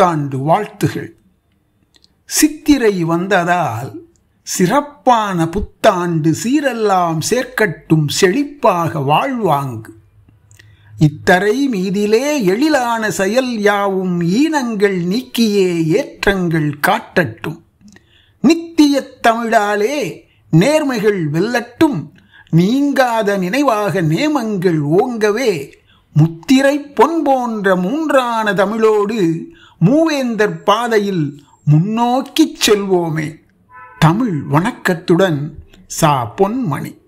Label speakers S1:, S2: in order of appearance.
S1: புத்தாண்டு வாழ்த்துகள் சித்திரை வந்ததால் சிறப்பான புத்தாண்டு சீரெல்லாம் சேர்க்கட்டும் செழிப்பாக வாழ்வாங்கு இத்தரை மீதிலே எழிலான செயல் யாவும் ஈனங்கள் நீக்கியே ஏற்றங்கள் காட்டட்டும் நித்தியத் தமிழாலே நேர்மைகள் வெல்லட்டும் நீங்காத நினைவாக நேமங்கள் ஓங்கவே முத்திரை பொன் போன்ற மூன்றான தமிழோடு மூவேந்தர் பாதையில் முன்னோக்கிச் செல்வோமே தமிழ் வணக்கத்துடன் சா பொன்மணி